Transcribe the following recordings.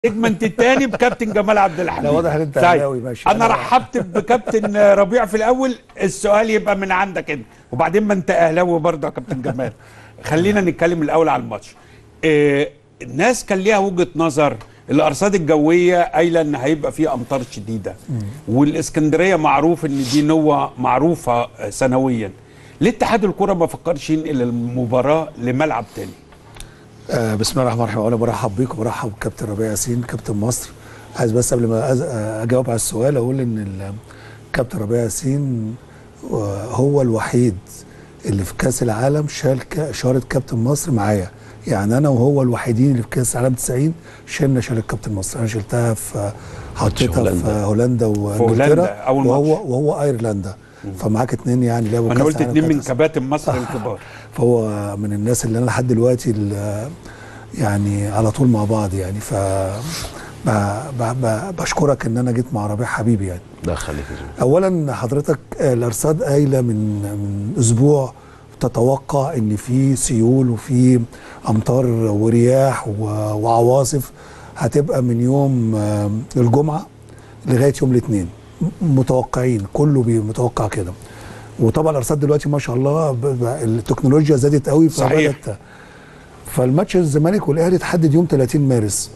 السيجمنت الثاني بكابتن جمال عبد الحميد لا، واضح إن أنت طيب. أهلاوي، ماشي. انا أنا- رحبت بكابتن ربيع في الاول السؤال يبقى من عندك انت وبعدين ما انت اهلاوي برضه يا كابتن جمال خلينا نتكلم الاول على الماتش آه الناس كان ليها وجهه نظر الارصاد الجويه قايله ان هيبقى في امطار شديده والاسكندريه معروف ان دي نوه معروفه آه، سنويا ليه اتحاد الكره ما فكرش ينقل المباراه لملعب تاني آه بسم الله الرحمن الرحيم وانا برحب بيك وبرحب بكابتن ربيع ياسين كابتن مصر عايز بس قبل ما أز- آه، اجاوب على السؤال اقول ان ال- كابتن ربيع ياسين آه، هو الوحيد اللي في كاس العالم شال ك- شاره كابتن مصر معايا يعني انا وهو الوحيدين اللي في كاس العالم 90 شلنا شاره كابتن مصر انا شلتها في حطيتها في هولندا. هولندا هولندا، وانجلترا أول وهو ماتش. وهو ايرلندا فمعاك اتنين يعني لعبوا انا كأس قلت العالم اتنين من كأس- كباتن مصر الكبار فهو من الناس اللي انا لحد دلوقتي ال- يعني على طول مع بعض يعني ف ب- ب- ب- بشكرك ان انا جيت مع ربيع حبيبي يعني ده خليك يا زلمة. اولا حضرتك آه، الارصاد قايله من من اسبوع تتوقع ان في سيول وفي امطار ورياح و- وعواصف هتبقى من يوم آه، الجمعه لغايه يوم الاثنين م- متوقعين كله بي- متوقع كده وطبعا الارصاد دلوقتي ما شاء الله ب- ب- التكنولوجيا زادت قوي صحيح. فبدت فالماتش الزمالك والاهلي اتحدد يوم 30 مارس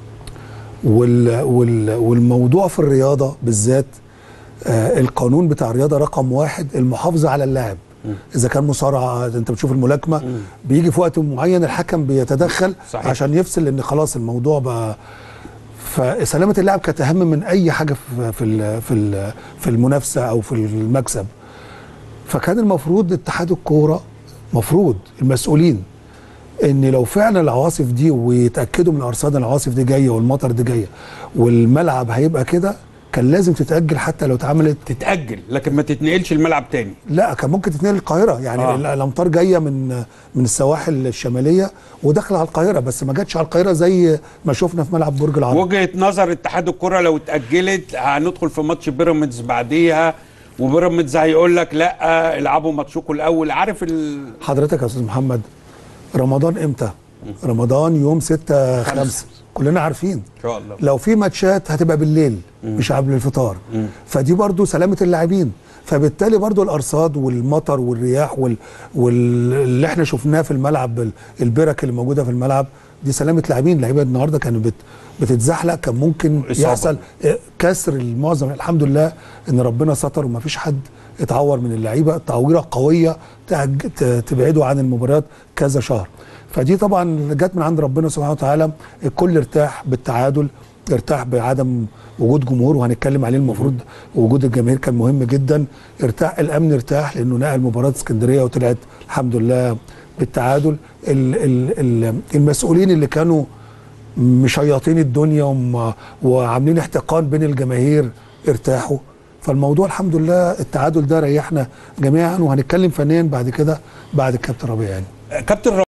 وال وال والموضوع في الرياضه بالذات آه القانون بتاع الرياضه رقم واحد المحافظه على اللاعب اذا كان مصارعه انت بتشوف الملاكمه بيجي في وقت معين الحكم بيتدخل صحيح. عشان يفصل لان خلاص الموضوع بقى فسلامه اللاعب كانت اهم من اي حاجه في في ال- في ال- في المنافسه او في المكسب فكان المفروض اتحاد الكوره مفروض المسؤولين ان لو فعلا العواصف دي ويتاكدوا من ارصاد العواصف دي جايه والمطر دي جايه والملعب هيبقى كده كان لازم تتاجل حتى لو اتعملت تتاجل لكن ما تتنقلش الملعب تاني لا كان ممكن تتنقل القاهره يعني آه. آه. الامطار جايه من من السواحل الشماليه وداخله على القاهره بس ما جاتش على القاهره زي ما شفنا في ملعب برج العرب وجهه نظر اتحاد الكره لو اتاجلت هندخل في ماتش بيراميدز بعديها وبيراميدز هيقول لك لا العبوا ماتشكم الاول عارف ال... حضرتك يا استاذ محمد رمضان امتى رمضان يوم 6 خمسة. 5 كلنا عارفين ان شاء الله لو في ماتشات هتبقى بالليل مش قبل الفطار فدي برضو سلامه اللاعبين فبالتالي برضو الارصاد والمطر والرياح وال... واللي احنا شفناه في الملعب ال- البرك اللي موجوده في الملعب دي سلامه لاعبين اللعيبه النهارده كانوا بت... بتتزحلق كان ممكن إصابة. يحصل آه، كسر المعظم الحمد لله ان ربنا ستر وما فيش حد اتعور من اللعيبه تعويره قويه تعج... ت- تبعده عن المباريات كذا شهر فدي طبعا جت من عند ربنا سبحانه وتعالى الكل ارتاح بالتعادل ارتاح بعدم وجود جمهور وهنتكلم عليه المفروض وجود الجماهير كان مهم جدا ارتاح الامن ارتاح لانه نقل مباراه اسكندريه وطلعت الحمد لله بالتعادل ال ال ال المسؤولين اللي كانوا مشياطين الدنيا وم- وعاملين احتقان بين الجماهير ارتاحوا فالموضوع الحمد لله التعادل ده ريحنا جميعا وهنتكلم فنيا بعد كده بعد الكابتن ربيع يعني كابتن